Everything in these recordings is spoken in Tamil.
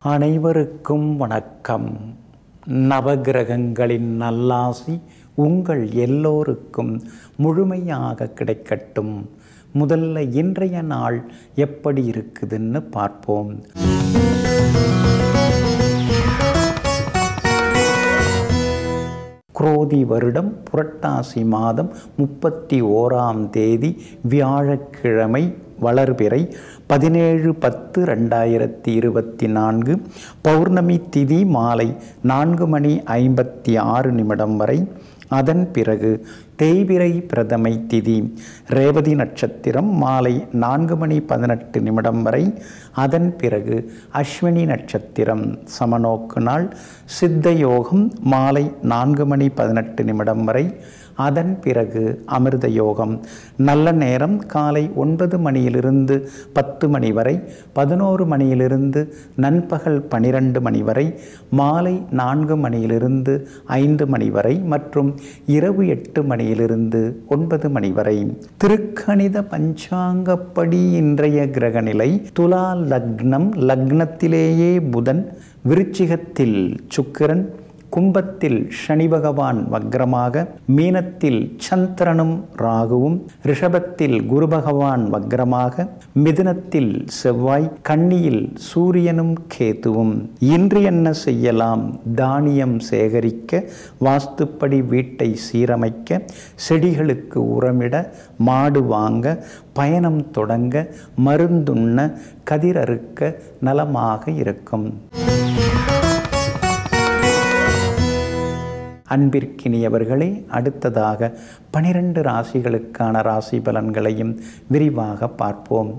அனைவருக்கும் வணக்கம் நவகிரகங்களின் நல்லாசி உங்கள் எல்லோருக்கும் முழுமையாக கிடைக்கட்டும் முதல்ல இன்றைய நாள் எப்படி இருக்குதுன்னு பார்ப்போம் குரோதி வருடம் புரட்டாசி மாதம் முப்பத்தி ஓராம் தேதி வியாழக்கிழமை வளர்பிறை பதினேழு பத்து ரெண்டாயிரத்தி இருபத்தி நான்கு பௌர்ணமி திதி மாலை நான்கு மணி ஐம்பத்தி ஆறு நிமிடம் வரை அதன் பிறகு தேய்பிரை பிரதமை திதி ரேவதி நட்சத்திரம் மாலை நான்கு மணி பதினெட்டு நிமிடம் வரை அதன் பிறகு அஸ்வினி நட்சத்திரம் சமநோக்கு நாள் சித்த யோகம் மாலை நான்கு மணி பதினெட்டு நிமிடம் வரை அதன் பிறகு அமிர்த யோகம் நல்ல நேரம் காலை ஒன்பது மணியிலிருந்து பத்து மணி வரை பதினோரு மணியிலிருந்து நண்பகல் பனிரெண்டு மணி வரை மாலை நான்கு மணியிலிருந்து ஐந்து மணி வரை மற்றும் இரவு எட்டு மணியிலிருந்து ஒன்பது மணி வரை திருக்கணித பஞ்சாங்கப்படி இன்றைய கிரகநிலை துலா லக்னம் லக்னத்திலேயே புதன் விருச்சிகத்தில் சுக்கிரன் கும்பத்தில் சனி பகவான் வக்ரமாக மீனத்தில் சந்திரனும் ராகுவும் ரிஷபத்தில் குரு பகவான் வக்ரமாக மிதுனத்தில் செவ்வாய் கன்னியில் சூரியனும் கேதுவும் இன்று என்ன செய்யலாம் தானியம் சேகரிக்க வாஸ்துப்படி வீட்டை சீரமைக்க செடிகளுக்கு உரமிட மாடு வாங்க பயணம் தொடங்க மருந்துண்ண கதிரறுக்க நலமாக இருக்கும் அன்பிற்கினியவர்களே அடுத்ததாக பனிரெண்டு ராசிகளுக்கான ராசி பலன்களையும் விரிவாக பார்ப்போம்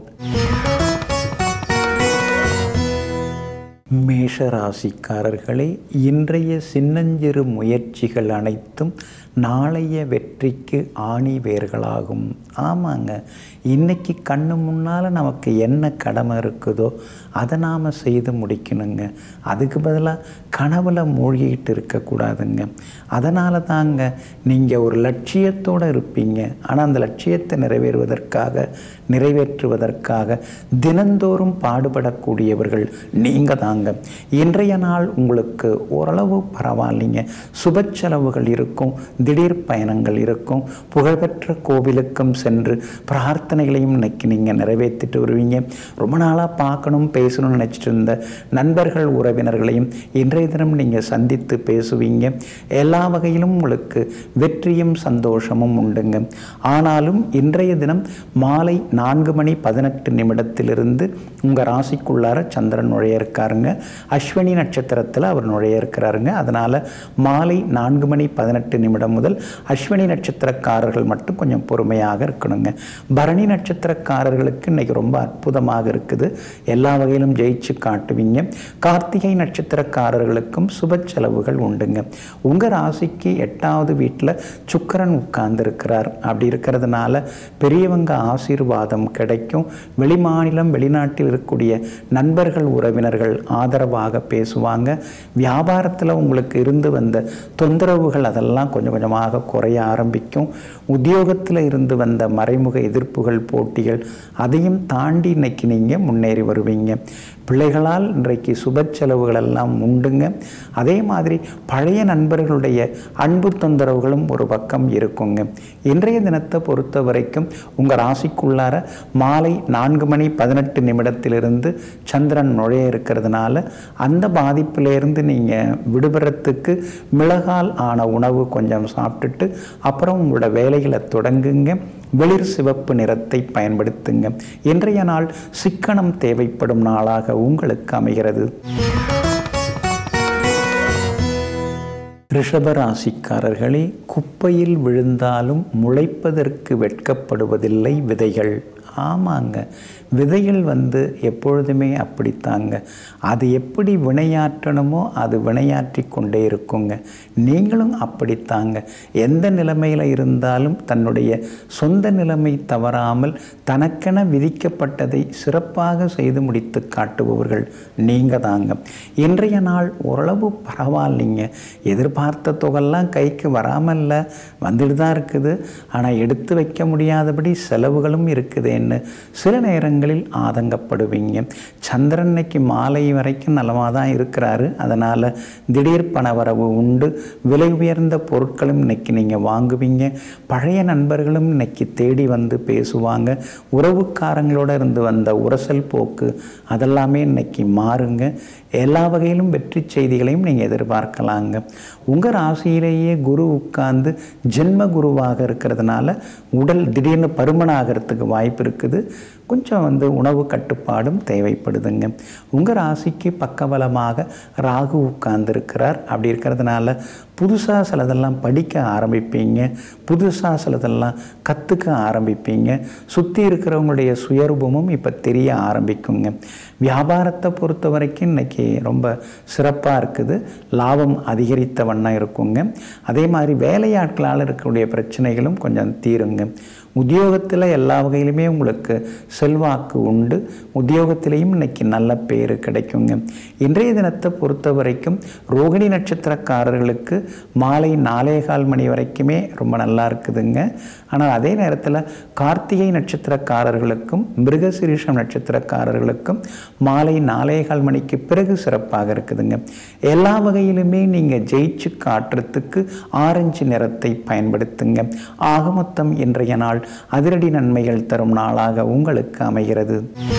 மேஷ ராசிக்காரர்களே இன்றைய சின்னஞ்சிறு முயற்சிகள் அனைத்தும் நாளைய வெற்றிக்கு ஆணி வேர்களாகும் ஆமாங்க இன்னைக்கு கண்ணு முன்னால் நமக்கு என்ன கடமை இருக்குதோ அதை நாம் செய்து முடிக்கணுங்க அதுக்கு பதிலாக கனவில் மூழ்கிட்டு இருக்கக்கூடாதுங்க அதனால தாங்க நீங்கள் ஒரு லட்சியத்தோடு இருப்பீங்க ஆனால் அந்த லட்சியத்தை நிறைவேறுவதற்காக நிறைவேற்றுவதற்காக தினந்தோறும் பாடுபடக்கூடியவர்கள் நீங்கள் தாங்க இன்றைய நாள் உங்களுக்கு ஓரளவு பரவாயில்லைங்க சுப செலவுகள் இருக்கும் திடீர் பயணங்கள் இருக்கும் புகழ்பெற்ற கோவிலுக்கும் சென்று பிரார்த்தனைகளையும் இன்னைக்கு நீங்கள் நிறைவேற்றிட்டு வருவீங்க ரொம்ப நாளாக பார்க்கணும் பேசணும்னு நினச்சிட்டு இருந்த நண்பர்கள் உறவினர்களையும் இன்றைய தினம் நீங்கள் சந்தித்து பேசுவீங்க எல்லா வகையிலும் உங்களுக்கு வெற்றியும் சந்தோஷமும் உண்டுங்க ஆனாலும் இன்றைய தினம் மாலை நான்கு மணி பதினெட்டு நிமிடத்திலிருந்து உங்கள் ராசிக்குள்ளார சந்திரன் நுழைய இருக்காருங்க அஸ்வினி நட்சத்திரத்தில் அவர் நுழைய இருக்கிறாருங்க அதனால் மாலை நான்கு மணி பதினெட்டு நிமிடம் முதல் அஸ்வினி நட்சத்திரக்காரர்கள் மட்டும் கொஞ்சம் பொறுமையாக இருக்கணுங்க பரணி நட்சத்திரக்காரர்களுக்கு இன்னைக்கு ரொம்ப அற்புதமாக இருக்குது எல்லா வகையிலும் ஜெயிச்சு காட்டுவீங்க கார்த்திகை நட்சத்திரக்காரர்களுக்கும் சுப செலவுகள் உண்டுங்க உங்கள் ராசிக்கு எட்டாவது வீட்டில் சுக்கரன் உட்கார்ந்துருக்கிறார் அப்படி இருக்கிறதுனால பெரியவங்க ஆசீர்வாதம் கிடைக்கும் வெளிமாநிலம் வெளிநாட்டில் இருக்கக்கூடிய நண்பர்கள் உறவினர்கள் ஆதரவாக பேசுவாங்க வியாபாரத்தில் உங்களுக்கு இருந்து வந்த தொந்தரவுகள் அதெல்லாம் கொஞ்சம் கொஞ்சமாக குறைய ஆரம்பிக்கும் உத்தியோகத்தில் இருந்து வந்த மறைமுக எதிர்ப்புகள் போட்டிகள் அதையும் தாண்டி இன்னைக்கு நீங்கள் முன்னேறி வருவீங்க பிள்ளைகளால் இன்றைக்கு சுப செலவுகள் எல்லாம் உண்டுங்க அதே மாதிரி பழைய நண்பர்களுடைய அன்பு தொந்தரவுகளும் ஒரு பக்கம் இருக்குங்க இன்றைய தினத்தை பொறுத்த வரைக்கும் உங்கள் ராசிக்குள்ளார மாலை நான்கு மணி பதினெட்டு நிமிடத்திலிருந்து சந்திரன் நுழைய இருக்கிறதுனால அந்த பாதிப்பிலேருந்து நீங்கள் விடுபடுறதுக்கு மிளகால் ஆன உணவு கொஞ்சம் சாப்பிட்டுட்டு அப்புறம் உங்களோட வேலைகளை தொடங்குங்க வெளிர் சிவப்பு நிறத்தை பயன்படுத்துங்க இன்றைய நாள் சிக்கனம் தேவைப்படும் நாளாக உங்களுக்கு அமைகிறது ரிஷபராசிக்காரர்களே குப்பையில் விழுந்தாலும் முளைப்பதற்கு வெட்கப்படுவதில்லை விதைகள் ஆமாங்க விதைகள் வந்து எப்பொழுதுமே அப்படித்தாங்க அது எப்படி வினையாற்றணுமோ அது வினையாற்றி கொண்டே இருக்குங்க நீங்களும் அப்படித்தாங்க எந்த நிலைமையில் இருந்தாலும் தன்னுடைய சொந்த நிலைமை தவறாமல் தனக்கென விதிக்கப்பட்டதை சிறப்பாக செய்து முடித்து காட்டுபவர்கள் நீங்கள் தாங்க இன்றைய நாள் ஓரளவு பரவாயில்லைங்க எதிர்பார்த்த தொகைலாம் கைக்கு வராமல் வந்துட்டு தான் இருக்குது ஆனால் எடுத்து வைக்க முடியாதபடி செலவுகளும் இருக்குதே இல்லையேன்னு சில நேரங்களில் ஆதங்கப்படுவீங்க சந்திரன் இன்னைக்கு மாலை வரைக்கும் நலமாக தான் இருக்கிறாரு அதனால் திடீர் பணவரவு உண்டு விலை உயர்ந்த பொருட்களும் இன்னைக்கு நீங்கள் வாங்குவீங்க பழைய நண்பர்களும் இன்னைக்கு தேடி வந்து பேசுவாங்க உறவுக்காரங்களோட இருந்து வந்த உரசல் போக்கு அதெல்லாமே இன்னைக்கு மாறுங்க எல்லா வகையிலும் வெற்றி செய்திகளையும் நீங்கள் எதிர்பார்க்கலாங்க உங்கள் ராசியிலேயே குரு உட்கார்ந்து ஜென்ம குருவாக இருக்கிறதுனால உடல் திடீர்னு பருமனாகிறதுக்கு வாய்ப்பு இருக்குது கொஞ்சம் வந்து உணவு கட்டுப்பாடும் தேவைப்படுதுங்க உங்கள் ராசிக்கு பக்கபலமாக ராகு உட்கார்ந்துருக்கிறார் அப்படி இருக்கிறதுனால புதுசாக சிலதெல்லாம் படிக்க ஆரம்பிப்பீங்க புதுசாக சிலதெல்லாம் கற்றுக்க ஆரம்பிப்பீங்க சுற்றி இருக்கிறவங்களுடைய சுயரூபமும் இப்போ தெரிய ஆரம்பிக்குங்க வியாபாரத்தை பொறுத்த வரைக்கும் இன்னைக்கு ரொம்ப சிறப்பாக இருக்குது லாபம் அதிகரித்த வண்ணம் இருக்குங்க அதே மாதிரி வேலையாட்களால் இருக்கக்கூடிய பிரச்சனைகளும் கொஞ்சம் தீருங்க உத்தியோகத்தில் எல்லா வகையிலுமே உங்களுக்கு செல்வாக்கு உண்டு உத்தியோகத்திலையும் இன்னைக்கு நல்ல பேர் கிடைக்குங்க இன்றைய தினத்தை பொறுத்த வரைக்கும் ரோகிணி நட்சத்திரக்காரர்களுக்கு மாலை நாலே கால் மணி வரைக்குமே ரொம்ப நல்லா இருக்குதுங்க ஆனால் அதே நேரத்தில் கார்த்திகை நட்சத்திரக்காரர்களுக்கும் மிருகசிரீஷம் நட்சத்திரக்காரர்களுக்கும் மாலை நாலே கால் மணிக்கு பிறகு சிறப்பாக இருக்குதுங்க எல்லா வகையிலுமே நீங்கள் ஜெயிச்சு காட்டுறதுக்கு ஆரஞ்சு நிறத்தை பயன்படுத்துங்க ஆக மொத்தம் இன்றைய நாள் அதிரடி நன்மைகள் தரும் நாளாக உங்களுக்கு அமைகிறது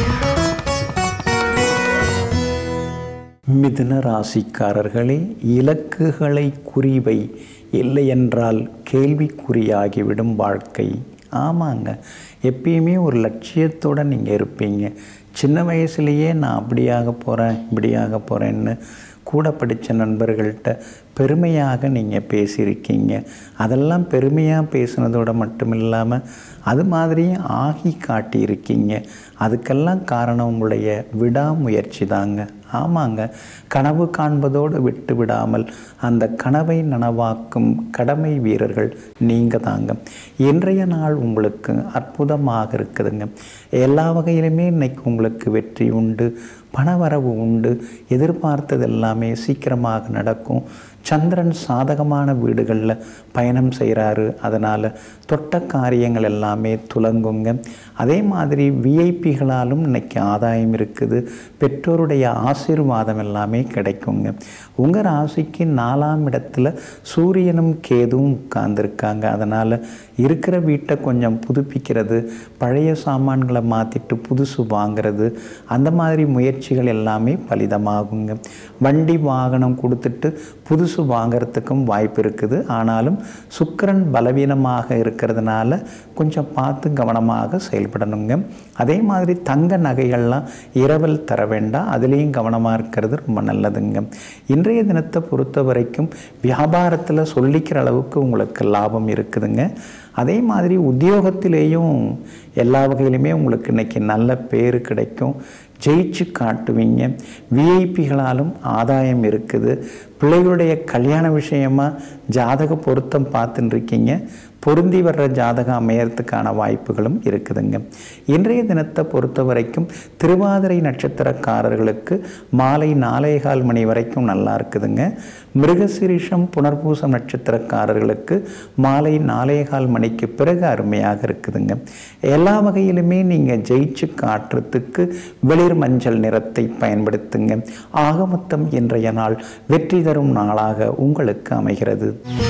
மிதுன ராசிக்காரர்களே இலக்குகளை குறிவை இல்லையென்றால் கேள்விக்குறியாகிவிடும் வாழ்க்கை ஆமாங்க எப்பயுமே ஒரு லட்சியத்தோடு நீங்கள் இருப்பீங்க சின்ன வயசுலேயே நான் அப்படியாக போகிறேன் இப்படியாக போகிறேன்னு கூட படித்த நண்பர்கள்ட்ட பெருமையாக நீங்கள் பேசியிருக்கீங்க அதெல்லாம் பெருமையாக பேசுனதோட மட்டும் இல்லாமல் அது மாதிரியும் ஆகி காட்டியிருக்கீங்க அதுக்கெல்லாம் காரணம் உங்களுடைய விடாமுயற்சி தாங்க ஆமாங்க கனவு காண்பதோடு விட்டு விடாமல் அந்த கனவை நனவாக்கும் கடமை வீரர்கள் நீங்கள் தாங்க இன்றைய நாள் உங்களுக்கு அற்புதமாக இருக்குதுங்க எல்லா வகையிலுமே இன்னைக்கு உங்களுக்கு வெற்றி உண்டு பணவரவு உண்டு எதிர்பார்த்தது எல்லாமே சீக்கிரமாக நடக்கும் சந்திரன் சாதகமான வீடுகளில் பயணம் செய்கிறாரு அதனால் தொட்ட காரியங்கள் எல்லாமே துலங்குங்க அதே மாதிரி விஐபிகளாலும் இன்னைக்கு ஆதாயம் இருக்குது பெற்றோருடைய ஆசீர்வாதம் எல்லாமே கிடைக்குங்க உங்கள் ராசிக்கு நாலாம் இடத்துல சூரியனும் கேதுவும் உட்கார்ந்துருக்காங்க அதனால் இருக்கிற வீட்டை கொஞ்சம் புதுப்பிக்கிறது பழைய சாமான்களை மாற்றிட்டு புதுசு வாங்கிறது அந்த மாதிரி முயற்சிகள் எல்லாமே பலிதமாகுங்க வண்டி வாகனம் கொடுத்துட்டு புதுசு வாங்கிறதுக்கும் வாய்ப்பு இருக்குது ஆனாலும் சுக்கிரன் பலவீனமாக இருக்கிறதுனால கொஞ்சம் பார்த்து கவனமாக செயல்படணுங்க அதே மாதிரி தங்க நகைகள்லாம் இரவல் தர வேண்டாம் அதுலேயும் கவனமாக இருக்கிறது ரொம்ப நல்லதுங்க இன்றைய தினத்தை பொறுத்த வரைக்கும் வியாபாரத்தில் சொல்லிக்கிற அளவுக்கு உங்களுக்கு லாபம் இருக்குதுங்க அதே மாதிரி உத்தியோகத்திலேயும் எல்லா வகையிலுமே உங்களுக்கு இன்னைக்கு நல்ல பேர் கிடைக்கும் ஜெயிச்சு காட்டுவீங்க விஐபிகளாலும் ஆதாயம் இருக்குது பிள்ளைகளுடைய கல்யாண விஷயமா ஜாதக பொருத்தம் பார்த்துட்டு இருக்கீங்க பொருந்தி வர்ற ஜாதகம் அமையறதுக்கான வாய்ப்புகளும் இருக்குதுங்க இன்றைய தினத்தை பொறுத்த வரைக்கும் திருவாதிரை நட்சத்திரக்காரர்களுக்கு மாலை நாலேகால் மணி வரைக்கும் நல்லா இருக்குதுங்க மிருகசிரீஷம் புனர்பூசம் நட்சத்திரக்காரர்களுக்கு மாலை நாலேகால் மணிக்கு பிறகு அருமையாக இருக்குதுங்க எல்லா வகையிலுமே நீங்கள் ஜெயிச்சு காட்டுறதுக்கு வெளிர் மஞ்சள் நிறத்தை பயன்படுத்துங்க ஆக மொத்தம் இன்றைய நாள் வெற்றி தரும் நாளாக உங்களுக்கு அமைகிறது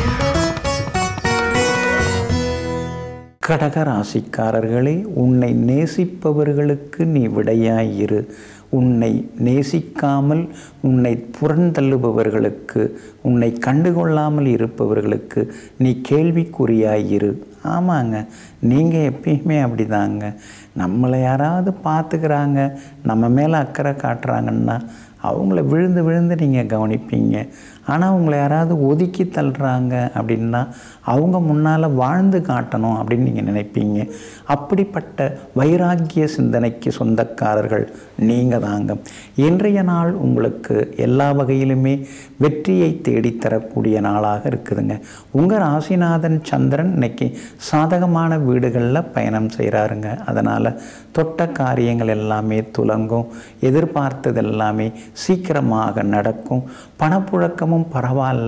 கடக ராசிக்காரர்களே உன்னை நேசிப்பவர்களுக்கு நீ விடையாயிரு உன்னை நேசிக்காமல் உன்னை புறந்தள்ளுபவர்களுக்கு உன்னை கண்டுகொள்ளாமல் இருப்பவர்களுக்கு நீ கேள்விக்குறியாயிரு ஆமாங்க நீங்கள் எப்பயுமே அப்படிதாங்க நம்மளை யாராவது பார்த்துக்கிறாங்க நம்ம மேலே அக்கறை காட்டுறாங்கன்னா அவங்கள விழுந்து விழுந்து நீங்கள் கவனிப்பீங்க ஆனால் உங்களை யாராவது ஒதுக்கி தள்ளுறாங்க அப்படின்னா அவங்க முன்னால் வாழ்ந்து காட்டணும் அப்படின்னு நீங்கள் நினைப்பீங்க அப்படிப்பட்ட வைராக்கிய சிந்தனைக்கு சொந்தக்காரர்கள் நீங்கள் தாங்க இன்றைய நாள் உங்களுக்கு எல்லா வகையிலுமே வெற்றியை தேடித்தரக்கூடிய நாளாக இருக்குதுங்க உங்கள் ராசிநாதன் சந்திரன் இன்னைக்கு சாதகமான வீடுகளில் பயணம் செய்கிறாருங்க அதனால் தொட்ட காரியங்கள் எல்லாமே துலங்கும் எதிர்பார்த்தது எல்லாமே சீக்கிரமாக நடக்கும் பணப்புழக்கமும் பரவாயில்ல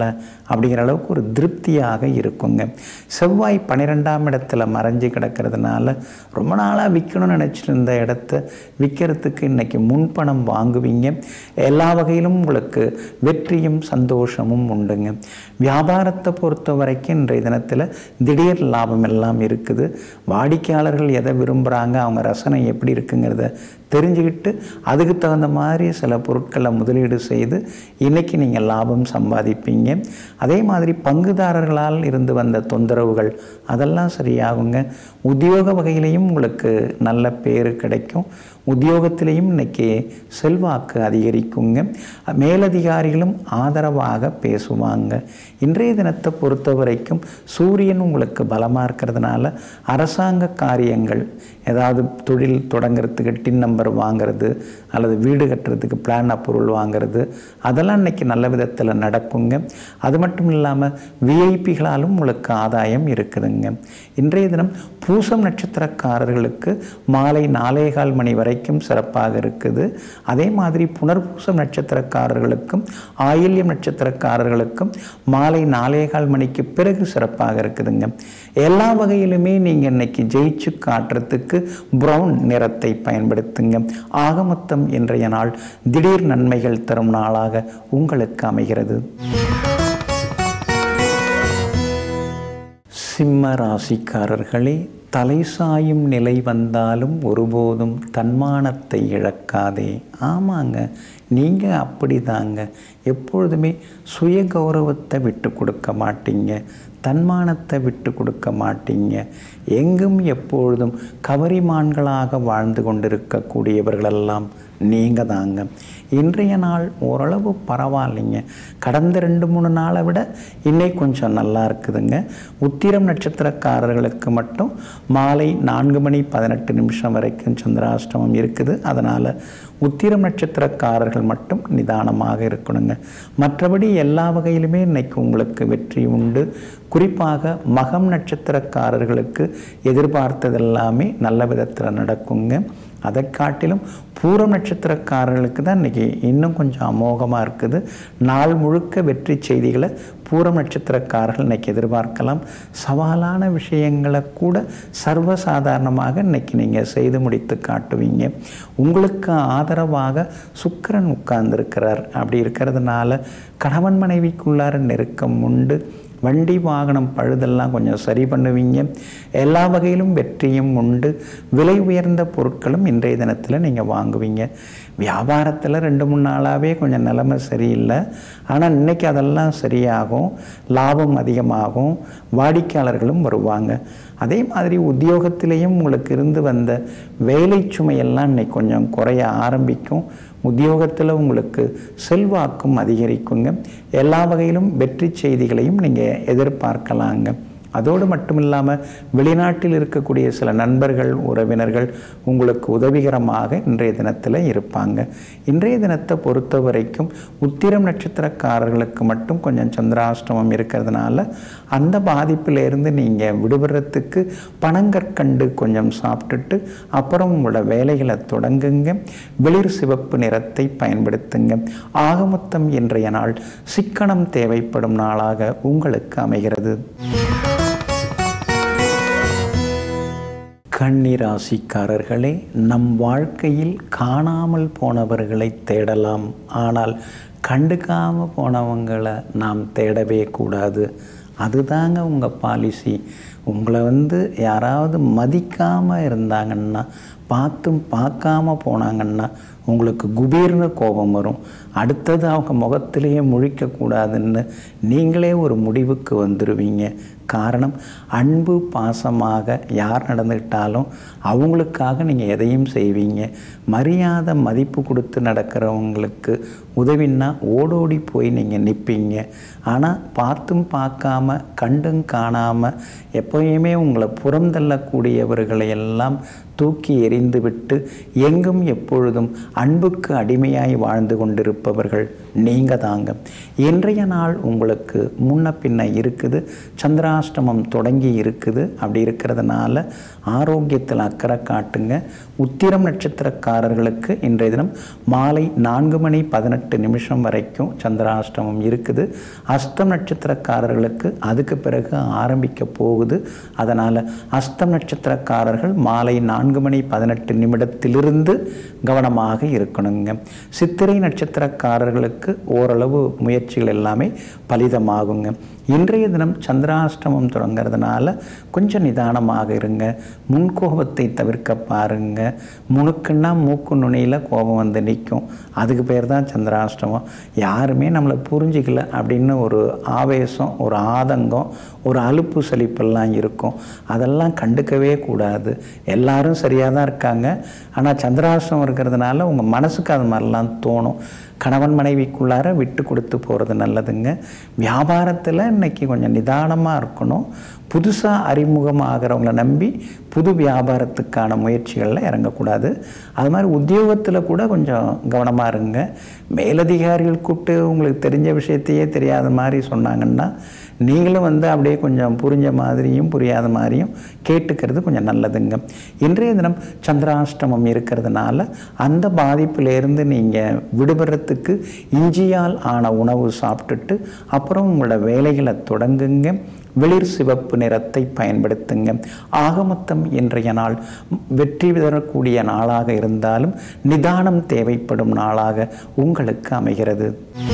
அப்படிங்கிற அளவுக்கு ஒரு திருப்தியாக இருக்குங்க செவ்வாய் பன்னிரெண்டாம் இடத்துல மறைஞ்சு கிடக்கிறதுனால ரொம்ப நாளாக விற்கணும்னு நினச்சிட்டு இருந்த இடத்த விற்கிறதுக்கு இன்றைக்கி முன்பணம் வாங்குவீங்க எல்லா வகையிலும் உங்களுக்கு வெற்றியும் சந்தோஷமும் உண்டுங்க வியாபாரத்தை பொறுத்த வரைக்கும் இன்றைய தினத்தில் திடீர் லாபம் எல்லாம் இருக்குது வாடிக்கையாளர்கள் எதை விரும்புகிறாங்க அவங்க ரசனை எப்படி இருக்குங்கிறத தெரிஞ்சுக்கிட்டு அதுக்கு தகுந்த மாதிரி சில பொருட்களை முதலீடு செய்து இன்றைக்கி நீங்கள் லாபம் சம்பாதிப்பீங்க அதே மாதிரி பங்குதாரர்களால் இருந்து வந்த தொந்தரவுகள் அதெல்லாம் சரியாகுங்க உத்தியோக வகையிலையும் உங்களுக்கு நல்ல பேர் கிடைக்கும் உத்தியோகத்திலையும் இன்னைக்கு செல்வாக்கு அதிகரிக்குங்க மேலதிகாரிகளும் ஆதரவாக பேசுவாங்க இன்றைய தினத்தை பொறுத்த வரைக்கும் சூரியன் உங்களுக்கு பலமாக இருக்கிறதுனால அரசாங்க காரியங்கள் ஏதாவது தொழில் தொடங்கிறதுக்கு டின் நம்பர் வாங்கிறது அல்லது வீடு கட்டுறதுக்கு பிளான் அப்ரூவல் வாங்கிறது அதெல்லாம் இன்னைக்கு நல்ல விதத்தில் நடக்குங்க அது மட்டும் இல்லாமல் விஐபிகளாலும் உங்களுக்கு ஆதாயம் இருக்குதுங்க இன்றைய தினம் பூசம் நட்சத்திரக்காரர்களுக்கு மாலை நாலேகால் மணி வரைக்கும் சிறப்பாக இருக்குது அதே மாதிரி புனர்பூசம் நட்சத்திரக்காரர்களுக்கும் ஆயில்யம் நட்சத்திரக்காரர்களுக்கும் மாலை நாலேகால் மணிக்கு பிறகு சிறப்பாக இருக்குதுங்க எல்லா வகையிலுமே நீங்கள் இன்னைக்கு ஜெயிச்சு காட்டுறதுக்கு ப்ரௌன் நிறத்தை பயன்படுத்துங்க ஆக மொத்தம் இன்றைய நாள் திடீர் நன்மைகள் தரும் நாளாக உங்களுக்கு அமைகிறது சிம்ம ராசிக்காரர்களே தலை சாயும் நிலை வந்தாலும் ஒருபோதும் தன்மானத்தை இழக்காதே ஆமாங்க நீங்கள் அப்படி தாங்க எப்பொழுதுமே சுய கௌரவத்தை விட்டு கொடுக்க மாட்டீங்க தன்மானத்தை விட்டு கொடுக்க மாட்டீங்க எங்கும் எப்பொழுதும் கவரிமான்களாக வாழ்ந்து கொண்டிருக்கக்கூடியவர்களெல்லாம் நீங்கள் தாங்க இன்றைய நாள் ஓரளவு பரவாயில்லைங்க கடந்த ரெண்டு மூணு நாளை விட இன்னைக்கு கொஞ்சம் நல்லா இருக்குதுங்க உத்திரம் நட்சத்திரக்காரர்களுக்கு மட்டும் மாலை நான்கு மணி பதினெட்டு நிமிஷம் வரைக்கும் சந்திராஷ்டமம் இருக்குது அதனால் உத்திரம் நட்சத்திரக்காரர்கள் மட்டும் நிதானமாக இருக்கணுங்க மற்றபடி எல்லா வகையிலுமே இன்னைக்கு உங்களுக்கு வெற்றி உண்டு குறிப்பாக மகம் நட்சத்திரக்காரர்களுக்கு எதிர்பார்த்ததெல்லாமே நல்ல விதத்தில் நடக்குங்க அதை காட்டிலும் பூரம் நட்சத்திரக்காரர்களுக்கு தான் இன்றைக்கி இன்னும் கொஞ்சம் அமோகமாக இருக்குது நாள் முழுக்க வெற்றி செய்திகளை பூரம் நட்சத்திரக்காரர்கள் இன்றைக்கி எதிர்பார்க்கலாம் சவாலான விஷயங்களை கூட சர்வசாதாரணமாக இன்றைக்கி நீங்கள் செய்து முடித்து காட்டுவீங்க உங்களுக்கு ஆதரவாக சுக்கிரன் உட்கார்ந்துருக்கிறார் அப்படி இருக்கிறதுனால கணவன் மனைவிக்குள்ளார நெருக்கம் உண்டு வண்டி வாகனம் பழுதெல்லாம் கொஞ்சம் சரி பண்ணுவீங்க எல்லா வகையிலும் வெற்றியும் உண்டு விலை உயர்ந்த பொருட்களும் இன்றைய தினத்தில் நீங்கள் வாங்குவீங்க வியாபாரத்தில் ரெண்டு மூணு நாளாகவே கொஞ்சம் நிலைமை சரியில்லை ஆனால் இன்றைக்கி அதெல்லாம் சரியாகும் லாபம் அதிகமாகும் வாடிக்கையாளர்களும் வருவாங்க அதே மாதிரி உத்தியோகத்திலேயும் உங்களுக்கு இருந்து வந்த வேலை சுமையெல்லாம் இன்னைக்கு கொஞ்சம் குறைய ஆரம்பிக்கும் உத்தியோகத்தில் உங்களுக்கு செல்வாக்கும் அதிகரிக்குங்க எல்லா வகையிலும் வெற்றி செய்திகளையும் நீங்கள் எதிர்பார்க்கலாங்க அதோடு மட்டும் இல்லாமல் வெளிநாட்டில் இருக்கக்கூடிய சில நண்பர்கள் உறவினர்கள் உங்களுக்கு உதவிகரமாக இன்றைய தினத்தில் இருப்பாங்க இன்றைய தினத்தை பொறுத்த வரைக்கும் உத்திரம் நட்சத்திரக்காரர்களுக்கு மட்டும் கொஞ்சம் சந்திராஷ்டமம் இருக்கிறதுனால அந்த பாதிப்பிலிருந்து நீங்கள் விடுபடுறதுக்கு பனங்கற்கண்டு கொஞ்சம் சாப்பிட்டுட்டு அப்புறம் உங்களோட வேலைகளை தொடங்குங்க வெளிர் சிவப்பு நிறத்தை பயன்படுத்துங்க ஆக மொத்தம் இன்றைய நாள் சிக்கனம் தேவைப்படும் நாளாக உங்களுக்கு அமைகிறது கன்னிராசிக்காரர்களே நம் வாழ்க்கையில் காணாமல் போனவர்களை தேடலாம் ஆனால் கண்டுக்காமல் போனவங்களை நாம் தேடவே கூடாது அதுதாங்க உங்கள் பாலிசி உங்களை வந்து யாராவது மதிக்காமல் இருந்தாங்கன்னா பார்த்தும் பார்க்காம போனாங்கன்னா உங்களுக்கு குபீர்னு கோபம் வரும் அடுத்தது அவங்க முகத்திலேயே முழிக்கக்கூடாதுன்னு நீங்களே ஒரு முடிவுக்கு வந்துடுவீங்க காரணம் அன்பு பாசமாக யார் நடந்துக்கிட்டாலும் அவங்களுக்காக நீங்கள் எதையும் செய்வீங்க மரியாதை மதிப்பு கொடுத்து நடக்கிறவங்களுக்கு உதவின்னா ஓடோடி போய் நீங்கள் நிற்பீங்க ஆனால் பார்த்தும் பார்க்காம கண்டும் காணாமல் எப்போயுமே உங்களை புறந்தள்ளக்கூடியவர்களை எல்லாம் தூக்கி எறிந்துவிட்டு எங்கும் எப்பொழுதும் அன்புக்கு அடிமையாய் வாழ்ந்து கொண்டிருப்பவர்கள் நீங்கள் தாங்க இன்றைய நாள் உங்களுக்கு முன்ன பின்ன இருக்குது சந்திராஷ்டமம் தொடங்கி இருக்குது அப்படி இருக்கிறதுனால ஆரோக்கியத்தில் அக்கறை காட்டுங்க உத்திரம் நட்சத்திரக்காரர்களுக்கு இன்றைய தினம் மாலை நான்கு மணி பதினெட்டு நிமிஷம் வரைக்கும் சந்திராஷ்டமம் இருக்குது அஸ்தம் நட்சத்திரக்காரர்களுக்கு அதுக்கு பிறகு ஆரம்பிக்க போகுது அதனால் அஸ்தம் நட்சத்திரக்காரர்கள் மாலை நான்கு மணி பதினெட்டு நிமிடத்திலிருந்து கவனமாக இருக்கணுங்க சித்திரை நட்சத்திரக்காரர்களுக்கு ஓரளவு முயற்சிகள் எல்லாமே பலிதமாகுங்க இன்றைய தினம் சந்திராஷ்டமம் தொடங்கிறதுனால கொஞ்சம் நிதானமாக இருங்க முன்கோபத்தை தவிர்க்க பாருங்க முணுக்குன்னா மூக்கு நுனியில் கோபம் வந்து நிற்கும் அதுக்கு பேர் தான் சந்திராஷ்டமம் யாருமே நம்மளை புரிஞ்சிக்கல அப்படின்னு ஒரு ஆவேசம் ஒரு ஆதங்கம் ஒரு அலுப்பு சலிப்பெல்லாம் இருக்கும் அதெல்லாம் கண்டுக்கவே கூடாது எல்லாரும் சரியாக தான் இருக்காங்க ஆனால் சந்திராஷ்டமம் இருக்கிறதுனால உங்கள் மனசுக்கு அது மாதிரிலாம் தோணும் கணவன் மனைவிக்குள்ளார விட்டு கொடுத்து போகிறது நல்லதுங்க வியாபாரத்தில் இன்னைக்கு கொஞ்சம் நிதானமாக இருக்கணும் புதுசாக அறிமுகமாகிறவங்கள நம்பி புது வியாபாரத்துக்கான முயற்சிகளில் இறங்கக்கூடாது அது மாதிரி உத்தியோகத்தில் கூட கொஞ்சம் கவனமாக இருங்க மேலதிகாரிகள் கூப்பிட்டு உங்களுக்கு தெரிஞ்ச விஷயத்தையே தெரியாத மாதிரி சொன்னாங்கன்னா நீங்களும் வந்து அப்படியே கொஞ்சம் புரிஞ்ச மாதிரியும் புரியாத மாதிரியும் கேட்டுக்கிறது கொஞ்சம் நல்லதுங்க இன்றைய தினம் சந்திராஷ்டமம் இருக்கிறதுனால அந்த பாதிப்பிலேருந்து நீங்கள் விடுபடுறதுக்கு இஞ்சியால் ஆன உணவு சாப்பிட்டுட்டு அப்புறம் உங்களோட வேலைகளை தொடங்குங்க வெளிர் சிவப்பு நிறத்தை பயன்படுத்துங்க ஆகமொத்தம் இன்றைய நாள் வெற்றி பெறக்கூடிய நாளாக இருந்தாலும் நிதானம் தேவைப்படும் நாளாக உங்களுக்கு அமைகிறது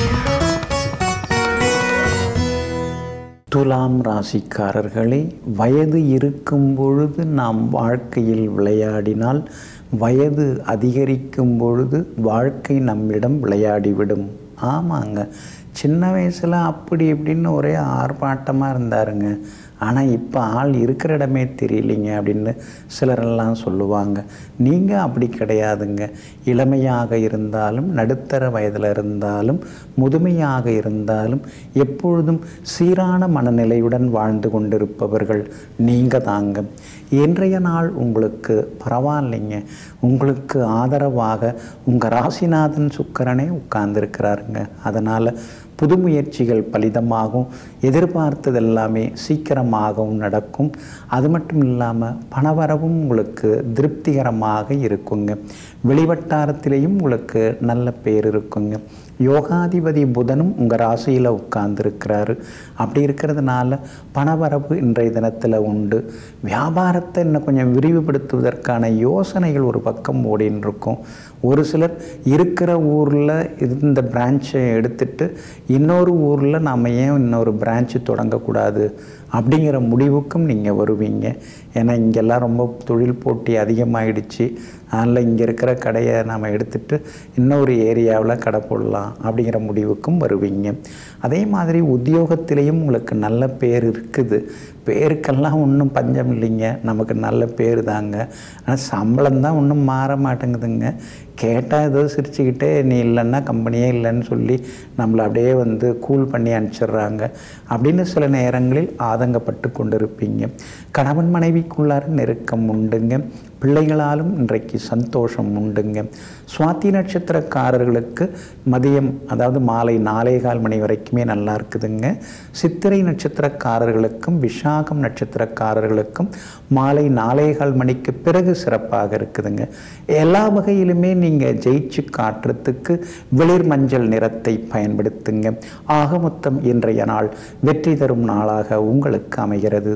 துலாம் ராசிக்காரர்களே வயது இருக்கும் பொழுது நாம் வாழ்க்கையில் விளையாடினால் வயது அதிகரிக்கும் பொழுது வாழ்க்கை நம்மிடம் விளையாடிவிடும் ஆமாங்க சின்ன வயசில் அப்படி இப்படின்னு ஒரே ஆர்ப்பாட்டமாக இருந்தாருங்க ஆனால் இப்போ ஆள் இருக்கிற இடமே தெரியலிங்க அப்படின்னு சிலரெல்லாம் சொல்லுவாங்க நீங்கள் அப்படி கிடையாதுங்க இளமையாக இருந்தாலும் நடுத்தர வயதில் இருந்தாலும் முதுமையாக இருந்தாலும் எப்பொழுதும் சீரான மனநிலையுடன் வாழ்ந்து கொண்டிருப்பவர்கள் நீங்கள் தாங்க இன்றைய நாள் உங்களுக்கு பரவாயில்லைங்க உங்களுக்கு ஆதரவாக உங்கள் ராசிநாதன் சுக்கரனே உட்கார்ந்துருக்கிறாருங்க அதனால் புது முயற்சிகள் பலிதமாகும் எதிர்பார்த்தது எல்லாமே சீக்கிரமாகவும் நடக்கும் அது மட்டும் இல்லாமல் பணவரவும் உங்களுக்கு திருப்திகரமாக இருக்குங்க வெளிவட்டாரத்திலேயும் உங்களுக்கு நல்ல பேர் இருக்குங்க யோகாதிபதி புதனும் உங்கள் ராசியில் உட்கார்ந்துருக்கிறாரு அப்படி இருக்கிறதுனால பணவரவு இன்றைய தினத்தில் உண்டு வியாபாரத்தை இன்னும் கொஞ்சம் விரிவுபடுத்துவதற்கான யோசனைகள் ஒரு பக்கம் ஓடின்னு இருக்கும் ஒரு சிலர் இருக்கிற ஊரில் இருந்த பிரான்ச்சை எடுத்துட்டு இன்னொரு ஊரில் நாம் ஏன் இன்னொரு பிரான்ச்சு தொடங்கக்கூடாது அப்படிங்கிற முடிவுக்கும் நீங்கள் வருவீங்க ஏன்னா இங்கெல்லாம் ரொம்ப தொழில் போட்டி அதிகமாகிடுச்சு அதனால் இங்கே இருக்கிற கடையை நாம் எடுத்துட்டு இன்னொரு ஏரியாவில் கடை போடலாம் அப்படிங்கிற முடிவுக்கும் வருவீங்க அதே மாதிரி உத்தியோகத்திலையும் உங்களுக்கு நல்ல பேர் இருக்குது பேருக்கெல்லாம் ஒன்றும் பஞ்சம் இல்லைங்க நமக்கு நல்ல பேர் தாங்க ஆனால் சம்பளம் தான் ஒன்றும் மாற மாட்டேங்குதுங்க கேட்டால் ஏதோ சிரிச்சுக்கிட்டே நீ இல்லைன்னா கம்பெனியே இல்லைன்னு சொல்லி நம்மளை அப்படியே வந்து கூல் பண்ணி அனுப்பிச்சிடுறாங்க அப்படின்னு சில நேரங்களில் ஆதங்கப்பட்டு கொண்டிருப்பீங்க கணவன் மனைவிக்குள்ளார நெருக்கம் உண்டுங்க பிள்ளைகளாலும் இன்றைக்கு சந்தோஷம் உண்டுங்க சுவாதி நட்சத்திரக்காரர்களுக்கு மதியம் அதாவது மாலை நாலே கால் மணி வரைக்குமே நல்லா இருக்குதுங்க சித்திரை நட்சத்திரக்காரர்களுக்கும் விஷாகம் நட்சத்திரக்காரர்களுக்கும் மாலை நாலே கால் மணிக்கு பிறகு சிறப்பாக இருக்குதுங்க எல்லா வகையிலுமே நீங்கள் ஜெயிச்சு காட்டுறதுக்கு வெளிர் மஞ்சள் நிறத்தை பயன்படுத்துங்க ஆக மொத்தம் இன்றைய நாள் வெற்றி தரும் நாளாக உங்களுக்கு அமைகிறது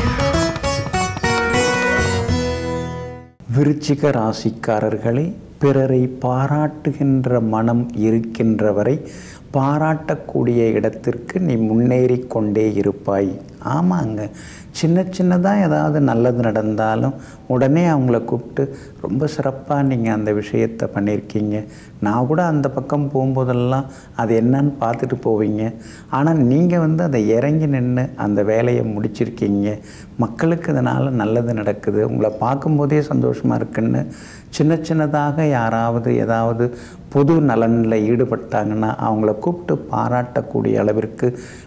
விருச்சிக ராசிக்காரர்களே பிறரை பாராட்டுகின்ற மனம் இருக்கின்ற வரை பாராட்டக்கூடிய இடத்திற்கு நீ முன்னேறி கொண்டே இருப்பாய் ஆமாங்க சின்ன சின்னதாக ஏதாவது நல்லது நடந்தாலும் உடனே அவங்கள கூப்பிட்டு ரொம்ப சிறப்பாக நீங்கள் அந்த விஷயத்தை பண்ணியிருக்கீங்க நான் கூட அந்த பக்கம் போகும்போதெல்லாம் அது என்னன்னு பார்த்துட்டு போவீங்க ஆனால் நீங்கள் வந்து அதை இறங்கி நின்று அந்த வேலையை முடிச்சிருக்கீங்க மக்களுக்கு இதனால் நல்லது நடக்குது உங்களை பார்க்கும்போதே சந்தோஷமாக இருக்குன்னு சின்ன சின்னதாக யாராவது ஏதாவது பொது நலனில் ஈடுபட்டாங்கன்னா அவங்கள கூப்பிட்டு பாராட்டக்கூடிய அளவிற்கு